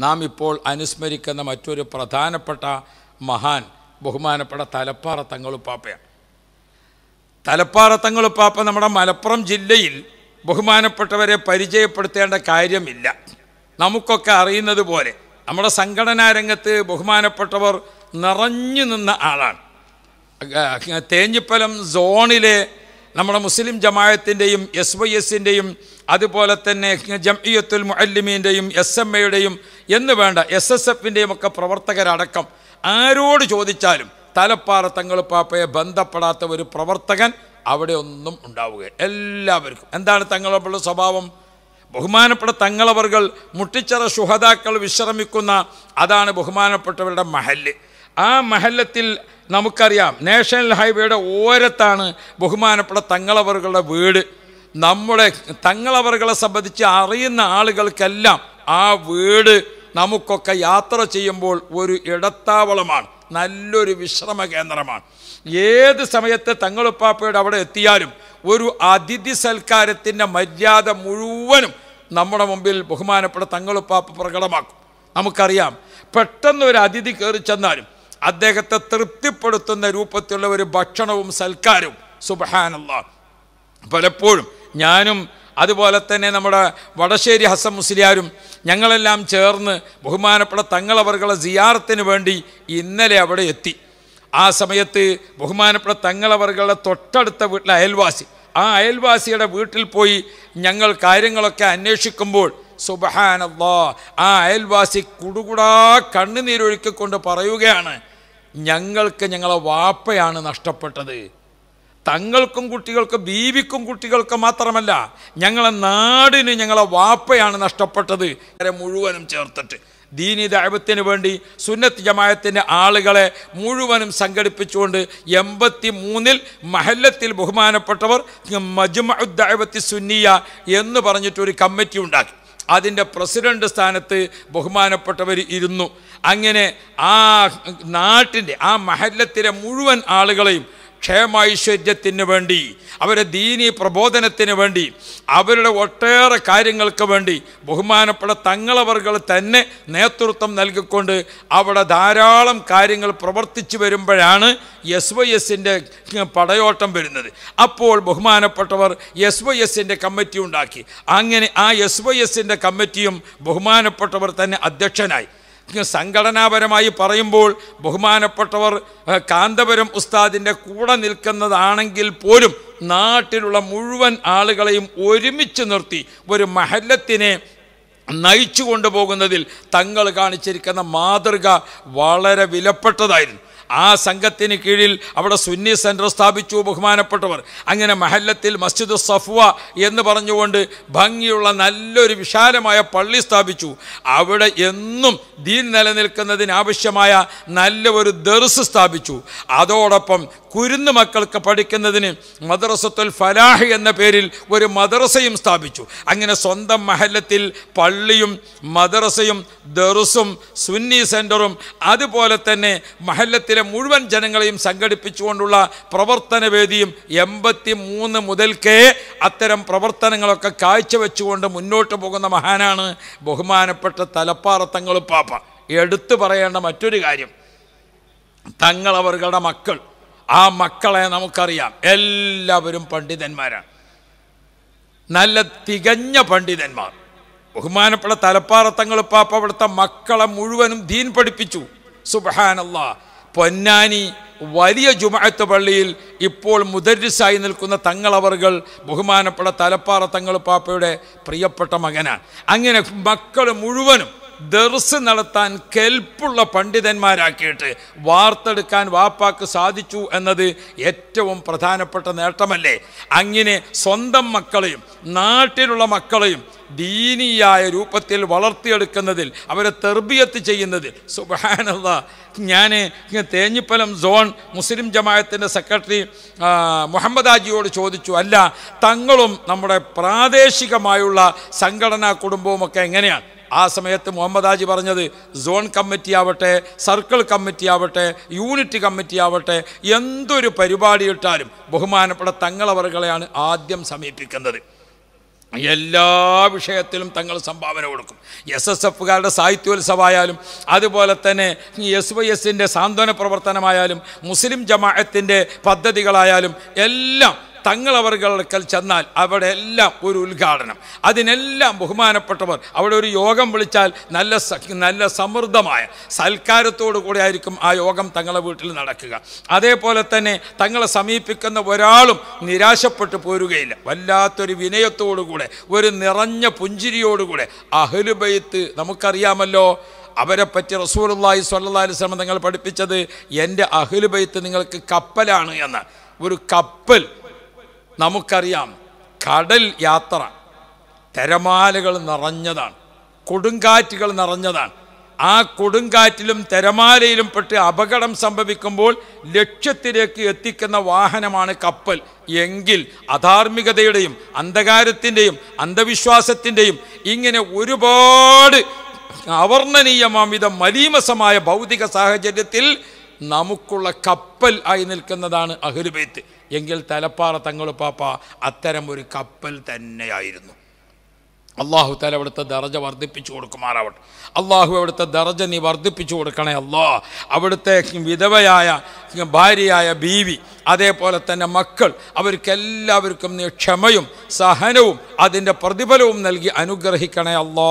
നാം ഇപ്പോൾ അനുസ്മരിക്കുന്ന മറ്റൊരു പ്രധാനപ്പെട്ട മഹാൻ ബഹുമാനപ്പെട്ട തലപ്പാറ തങ്ങളുപ്പാപ്പയാണ് തലപ്പാറ തങ്ങളുപ്പാപ്പ നമ്മുടെ മലപ്പുറം ജില്ലയിൽ ബഹുമാനപ്പെട്ടവരെ പരിചയപ്പെടുത്തേണ്ട കാര്യമില്ല നമുക്കൊക്കെ അറിയുന്നത് പോലെ നമ്മുടെ സംഘടനാ രംഗത്ത് ബഹുമാനപ്പെട്ടവർ നിറഞ്ഞു നിന്ന ആളാണ് അഹ് തേഞ്ഞിപ്പലം സോണിലെ നമ്മുടെ മുസ്ലിം ജമായത്തിൻ്റെയും എസ് വൈ എസിൻ്റെയും അതുപോലെ തന്നെ ജംഇയത്തുൽ മുഅല്ലിമീൻ്റെയും എസ് എം എയുടെയും എന്ന് വേണ്ട എസ് എസ് എഫിൻ്റെയും ഒക്കെ പ്രവർത്തകരടക്കം ആരോട് ചോദിച്ചാലും തലപ്പാറ തങ്ങളുപ്പാപ്പയെ ബന്ധപ്പെടാത്ത ഒരു പ്രവർത്തകൻ അവിടെ ഒന്നും ഉണ്ടാവുക എല്ലാവർക്കും എന്താണ് തങ്ങളുള്ള സ്വഭാവം ബഹുമാനപ്പെട്ട തങ്ങളവർകൾ മുട്ടിച്ചറ ശുഹതാക്കൾ വിശ്രമിക്കുന്ന അതാണ് ബഹുമാനപ്പെട്ടവരുടെ മഹല്ല് ആ മഹല്ലത്തിൽ നമുക്കറിയാം നാഷണൽ ഹൈവേയുടെ ഓരത്താണ് ബഹുമാനപ്പെട്ട തങ്ങളവറുകളുടെ വീട് നമ്മുടെ തങ്ങളവറുകളെ സംബന്ധിച്ച് അറിയുന്ന ആളുകൾക്കെല്ലാം ആ വീട് നമുക്കൊക്കെ യാത്ര ചെയ്യുമ്പോൾ ഒരു ഇടത്താവളമാണ് നല്ലൊരു വിശ്രമ കേന്ദ്രമാണ് ഏത് സമയത്ത് തങ്ങളുപ്പാപ്പയുടെ അവിടെ എത്തിയാലും ഒരു അതിഥി സൽക്കാരത്തിൻ്റെ മര്യാദ മുഴുവനും നമ്മുടെ മുമ്പിൽ ബഹുമാനപ്പെട്ട തങ്ങളുപ്പാപ്പ പ്രകടമാക്കും നമുക്കറിയാം പെട്ടെന്ന് ഒരു അതിഥി കയറി ചെന്നാലും അദ്ദേഹത്തെ തൃപ്തിപ്പെടുത്തുന്ന രൂപത്തിലുള്ള ഒരു ഭക്ഷണവും സൽക്കാരവും സുബഹാനല്ല പലപ്പോഴും ഞാനും അതുപോലെ തന്നെ നമ്മുടെ വടശ്ശേരി ഹസൻ മുസ്ലിയാരും ഞങ്ങളെല്ലാം ചേർന്ന് ബഹുമാനപ്പെട്ട തങ്ങളവർകളെ സിയാറത്തിന് വേണ്ടി ഇന്നലെ അവിടെ എത്തി ആ സമയത്ത് ബഹുമാനപ്പെട്ട തങ്ങളവറുകളുടെ തൊട്ടടുത്ത വീട്ടിലെ അയൽവാസി ആ അയൽവാസിയുടെ വീട്ടിൽ പോയി ഞങ്ങൾ കാര്യങ്ങളൊക്കെ അന്വേഷിക്കുമ്പോൾ സുബഹാനല്ലാ ആ അയൽവാസി കുടുകുടാ കണ്ണുനീരൊഴുക്കിക്കൊണ്ട് പറയുകയാണ് ഞങ്ങൾക്ക് ഞങ്ങളെ വാപ്പയാണ് നഷ്ടപ്പെട്ടത് തങ്ങൾക്കും കുട്ടികൾക്കും ബീവിക്കും കുട്ടികൾക്കും മാത്രമല്ല ഞങ്ങളെ നാടിന് ഞങ്ങളെ വാപ്പയാണ് നഷ്ടപ്പെട്ടത് അവരെ മുഴുവനും ചേർത്തിട്ട് ദീനി ദൈവത്തിന് വേണ്ടി സുന്നത്ത് ജമായത്തിൻ്റെ ആളുകളെ മുഴുവനും സംഘടിപ്പിച്ചുകൊണ്ട് എൺപത്തി മൂന്നിൽ മഹല്ലത്തിൽ ബഹുമാനപ്പെട്ടവർ മജുമദ്ദൈവത്തി സുന്നിയ എന്ന് പറഞ്ഞിട്ടൊരു കമ്മിറ്റി ഉണ്ടാക്കി അതിൻ്റെ പ്രസിഡന്റ് സ്ഥാനത്ത് ബഹുമാനപ്പെട്ടവർ ഇരുന്നു അങ്ങനെ ആ നാട്ടിൻ്റെ ആ മഹല്ലത്തിലെ മുഴുവൻ ആളുകളെയും ക്ഷേമൈശ്വര്യത്തിന് വേണ്ടി അവരെ ദീനി പ്രബോധനത്തിന് വേണ്ടി അവരുടെ ഒട്ടേറെ കാര്യങ്ങൾക്ക് വേണ്ടി ബഹുമാനപ്പെട്ട തങ്ങളവർകൾ തന്നെ നേതൃത്വം നൽകിക്കൊണ്ട് അവിടെ ധാരാളം കാര്യങ്ങൾ പ്രവർത്തിച്ചു വരുമ്പോഴാണ് എസ് വൈ എസിൻ്റെ പടയോട്ടം വരുന്നത് അപ്പോൾ ബഹുമാനപ്പെട്ടവർ എസ് വൈ എസിൻ്റെ കമ്മിറ്റി ഉണ്ടാക്കി അങ്ങനെ ആ എസ് വൈ എസിൻ്റെ കമ്മിറ്റിയും ബഹുമാനപ്പെട്ടവർ തന്നെ അധ്യക്ഷനായി സംഘടനാപരമായി പറയുമ്പോൾ ബഹുമാനപ്പെട്ടവർ ഏഹ്, കാന്തപുരം ഉസ്താദിൻ്റെ കൂടെ നിൽക്കുന്നതാണെങ്കിൽ പോലും നാട്ടിലുള്ള മുഴുവൻ ആളുകളെയും ഒരുമിച്ച് നിർത്തി ഒരു മഹല്ലത്തിനെ നയിച്ചു കൊണ്ടുപോകുന്നതിൽ തങ്ങൾ കാണിച്ചിരിക്കുന്ന മാതൃക വളരെ വിലപ്പെട്ടതായിരുന്നു ആ സംഘത്തിന് കീഴിൽ അവിടെ സുന്നി സെൻറ്റർ സ്ഥാപിച്ചു ബഹുമാനപ്പെട്ടവർ അങ്ങനെ മഹല്ലത്തിൽ മസ്ജിദ് സഫ്വ എന്ന് പറഞ്ഞുകൊണ്ട് ഭംഗിയുള്ള നല്ലൊരു വിശാലമായ പള്ളി സ്ഥാപിച്ചു അവിടെ എന്നും ദീൻ നിലനിൽക്കുന്നതിനാവശ്യമായ നല്ല ഒരു ദർസ് സ്ഥാപിച്ചു അതോടൊപ്പം കുരുന്ന് മക്കൾക്ക് പഠിക്കുന്നതിന് മദ്രസത്തുൽ ഫലാഹ് എന്ന പേരിൽ ഒരു മദ്രസയും സ്ഥാപിച്ചു അങ്ങനെ സ്വന്തം മഹല്ലത്തിൽ പള്ളിയും മദ്രസയും ദർസും സുന്നി സെൻറ്ററും അതുപോലെ തന്നെ മഹല്ലത്തിലെ മുഴുവൻ ജനങ്ങളെയും സംഘടിപ്പിച്ചുകൊണ്ടുള്ള പ്രവർത്തന വേദിയും എൺപത്തി മൂന്ന് മുതൽക്കേ അത്തരം പ്രവർത്തനങ്ങളൊക്കെ കാഴ്ചവെച്ചുകൊണ്ട് മുന്നോട്ട് പോകുന്ന മഹാനാണ് ബഹുമാനപ്പെട്ട തലപ്പാറത്തങ്ങളുപ്പാപ്പ എടുത്തു പറയേണ്ട മറ്റൊരു കാര്യം തങ്ങളവരുടെ മക്കൾ ആ മക്കളെ നമുക്കറിയാം എല്ലാവരും പണ്ഡിതന്മാരാണ് നല്ല തികഞ്ഞ പണ്ഡിതന്മാർ ബഹുമാനപ്പെട്ട തലപ്പാറത്തങ്ങൾ പാപ്പ അവിടുത്തെ മക്കളെ മുഴുവനും ദീൻ പഠിപ്പിച്ചു സുബഹാനല്ല പൊന്നാനി വലിയ ജുമാഅത്ത് പള്ളിയിൽ ഇപ്പോൾ മുദരിസായി നിൽക്കുന്ന തങ്ങളവറുകൾ ബഹുമാനപ്പെട്ട തലപ്പാറ തങ്ങൾ പാപ്പയുടെ പ്രിയപ്പെട്ട മകനാണ് അങ്ങനെ മക്കൾ മുഴുവനും ദർസ് നടത്താൻ കെൽപ്പുള്ള പണ്ഡിതന്മാരാക്കിയിട്ട് വാർത്തെടുക്കാൻ വാപ്പാക്ക് സാധിച്ചു എന്നത് ഏറ്റവും പ്രധാനപ്പെട്ട നേട്ടമല്ലേ അങ്ങനെ സ്വന്തം മക്കളെയും നാട്ടിലുള്ള മക്കളെയും ദീനീയായ രൂപത്തിൽ വളർത്തിയെടുക്കുന്നതിൽ അവരെ തെർബിയത്ത് ചെയ്യുന്നതിൽ സുബാനുള്ള ഞാൻ തേഞ്ഞിപ്പലം സോൺ മുസ്ലിം ജമായത്തിൻ്റെ സെക്രട്ടറി ആ, മുഹമ്മദ് ആജിയോട് ചോദിച്ചു അല്ല തങ്ങളും നമ്മുടെ പ്രാദേശികമായുള്ള സംഘടനാ കുടുംബവും ഒക്കെ എങ്ങനെയാണ് ആ സമയത്ത് മുഹമ്മദ് ആജി പറഞ്ഞത് സോൺ കമ്മിറ്റി ആവട്ടെ സർക്കിൾ കമ്മിറ്റി ആവട്ടെ യൂണിറ്റ് കമ്മിറ്റി ആവട്ടെ എന്തൊരു പരിപാടി ഇട്ടാലും ബഹുമാനപ്പെട്ട തങ്ങളവറുകളെയാണ് ആദ്യം സമീപിക്കുന്നത് എല്ലാ വിഷയത്തിലും തങ്ങൾ സംഭാവന കൊടുക്കും എസ് എസ് എഫുകാരുടെ സാഹിത്യോത്സവമായാലും അതുപോലെ തന്നെ എസ് വൈ എസിൻ്റെ സാന്ത്വന പ്രവർത്തനമായാലും മുസ്ലിം ജമാഅത്തിൻ്റെ പദ്ധതികളായാലും എല്ലാം തങ്ങളവർക്കൽ ചെന്നാൽ അവിടെ എല്ലാം ഒരു ഉദ്ഘാടനം അതിനെല്ലാം ബഹുമാനപ്പെട്ടവർ അവിടെ ഒരു യോഗം വിളിച്ചാൽ നല്ല സ- നല്ല സമൃദ്ധമായ സൽക്കാരത്തോടു കൂടെ ആയിരിക്കും ആ യോഗം തങ്ങളെ വീട്ടിൽ നടക്കുക അതേപോലെ തന്നെ തങ്ങളെ സമീപിക്കുന്ന ഒരാളും നിരാശപ്പെട്ടു പോരുകയില്ല വല്ലാത്തൊരു വിനയത്തോടുകൂടെ ഒരു നിറഞ്ഞ പുഞ്ചിരിയോടുകൂടെ അഹ്ലുബൈത്ത് നമുക്കറിയാമല്ലോ അവരെ പറ്റി റസൂലുള്ളാഹി സ്വല്ലല്ലാഹി അലൈഹി വസല്ലം തങ്ങൾ പഠിപ്പിച്ചത് എൻ്റെ അഹ്ലുബൈത്ത് നിങ്ങൾക്ക് കപ്പലാണ് എന്ന് ഒരു കപ്പൽ നമുക്കറിയാം കടൽ യാത്ര തിരമാലകൾ നിറഞ്ഞതാണ് കൊടുങ്കാറ്റുകൾ നിറഞ്ഞതാണ് ആ കൊടുങ്കാറ്റിലും തിരമാലയിലും പെട്ട് അപകടം സംഭവിക്കുമ്പോൾ ലക്ഷ്യത്തിലേക്ക് എത്തിക്കുന്ന വാഹനമാണ് കപ്പൽ എങ്കിൽ അധാർമികതയുടെയും അന്ധകാരത്തിൻ്റെയും അന്ധവിശ്വാസത്തിൻ്റെയും ഇങ്ങനെ ഒരുപാട് അവർണ്ണനീയമാമിതം മലീമസമായ ഭൗതിക സാഹചര്യത്തിൽ നമുക്കുള്ള കപ്പൽ ആയി നിൽക്കുന്നതാണ് അഹ്ലുബൈത്ത് എങ്കിൽ തലപ്പാറ തങ്ങൾ പാപ്പ അത്തരം ഒരു കപ്പൽ തന്നെയായിരുന്നു അള്ളാഹു തല അവിടുത്തെ ദറജ വർദ്ധിപ്പിച്ചു കൊടുക്കുമാറാവട്ടെ അള്ളാഹു അവിടുത്തെ ദറജ നീ വർദ്ധിപ്പിച്ചു കൊടുക്കണേ അല്ലാ അവിടുത്തെ വിധവയായ ഭാര്യയായ ബീവി അതേപോലെ തന്നെ മക്കൾ അവർക്കെല്ലാവർക്കും നീ ക്ഷമയും സഹനവും അതിൻ്റെ പ്രതിഫലവും നൽകി അനുഗ്രഹിക്കണേ അല്ലാ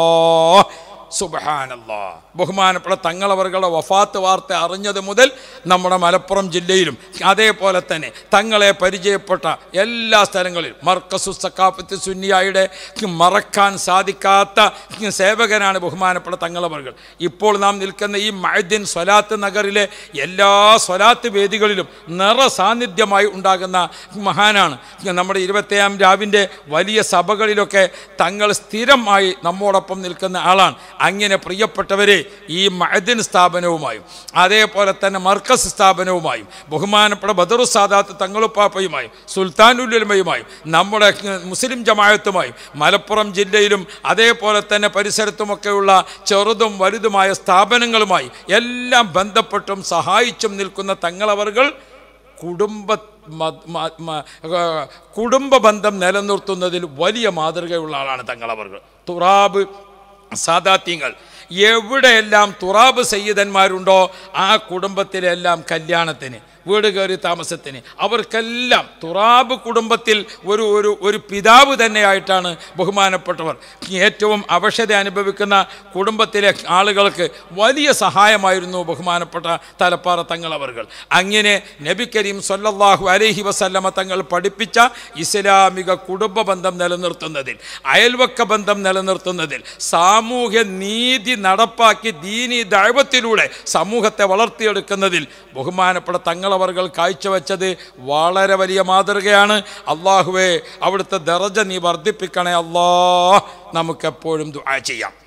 സുബഹാനല്ലാ ബഹുമാനപ്പെട്ട തങ്ങളവറുകളുടെ വഫാത്ത് വാർത്ത അറിഞ്ഞത് മുതൽ നമ്മുടെ മലപ്പുറം ജില്ലയിലും അതേപോലെ തന്നെ തങ്ങളെ പരിചയപ്പെട്ട എല്ലാ സ്ഥലങ്ങളിലും മർക്കസു സക്കാഫത്ത് സുന്നിയായുടെ മറക്കാൻ സാധിക്കാത്ത സേവകനാണ് ബഹുമാനപ്പെട്ട തങ്ങളവറുകൾ ഇപ്പോൾ നാം നിൽക്കുന്ന ഈ മൈദ്യൻ സ്വലാത്ത് നഗറിലെ എല്ലാ സ്വലാത്ത് വേദികളിലും നിറ സാന്നിധ്യമായി ഉണ്ടാകുന്ന മഹാനാണ് നമ്മുടെ ഇരുപത്തേഴാം രാവിൻ്റെ വലിയ സഭകളിലൊക്കെ തങ്ങൾ സ്ഥിരമായി നമ്മോടൊപ്പം നിൽക്കുന്ന ആളാണ് അങ്ങനെ പ്രിയപ്പെട്ടവരെ ഈ മഅദിൻ സ്ഥാപനവുമായും അതേപോലെ തന്നെ മർക്കസ് സ്ഥാപനവുമായും ബഹുമാനപ്പെട്ട ബദറു സാദാത്ത് തങ്ങളുപ്പാപ്പയുമായും സുൽത്താനുലുലമയുമായും നമ്മുടെ മുസ്ലിം ജമായത്തുമായും മലപ്പുറം ജില്ലയിലും അതേപോലെ തന്നെ പരിസരത്തുമൊക്കെയുള്ള ചെറുതും വലുതുമായ സ്ഥാപനങ്ങളുമായി എല്ലാം ബന്ധപ്പെട്ടും സഹായിച്ചും നിൽക്കുന്ന തങ്ങളവറുകൾ കുടുംബ മ- മ- മ- ഏർ കുടുംബ ബന്ധം നിലനിർത്തുന്നതിൽ വലിയ മാതൃകയുള്ള ആളാണ് തങ്ങളവറുകൾ തുറാബ് സാദാത്യങ്ങൾ എവിടെയെല്ലാം തുറാബ് സയ്യിദന്മാരുണ്ടോ ആ കുടുംബത്തിലെല്ലാം കല്യാണത്തിന് വീട് കയറി താമസത്തിന് അവർക്കെല്ലാം തുറാബ് കുടുംബത്തിൽ ഒരു ഒരു ഒരു പിതാവ് തന്നെയായിട്ടാണ് ബഹുമാനപ്പെട്ടവർ ഏറ്റവും അവശത അനുഭവിക്കുന്ന കുടുംബത്തിലെ ആളുകൾക്ക് വലിയ സഹായമായിരുന്നു ബഹുമാനപ്പെട്ട തലപ്പാറ തങ്ങളവറുകൾ അങ്ങനെ നബി കരീം സല്ലല്ലാഹു അലൈഹി വസല്ലമ തങ്ങൾ പഠിപ്പിച്ച ഇസ്ലാമിക കുടുംബ ബന്ധം നിലനിർത്തുന്നതിൽ അയൽവക്ക ബന്ധം നിലനിർത്തുന്നതിൽ സാമൂഹ്യ നീതി നടപ്പാക്കി ദീനി ദൈവത്തിലൂടെ സമൂഹത്തെ വളർത്തിയെടുക്കുന്നതിൽ ബഹുമാനപ്പെട്ട തങ്ങളവറുകൾ കാഴ്ചവെച്ചത് വളരെ വലിയ മാതൃകയാണ് അള്ളാഹുവെ അവിടുത്തെ ദറജ നീ വർദ്ധിപ്പിക്കണേ അല്ലാ നമുക്കെപ്പോഴും ദുആ ചെയ്യാം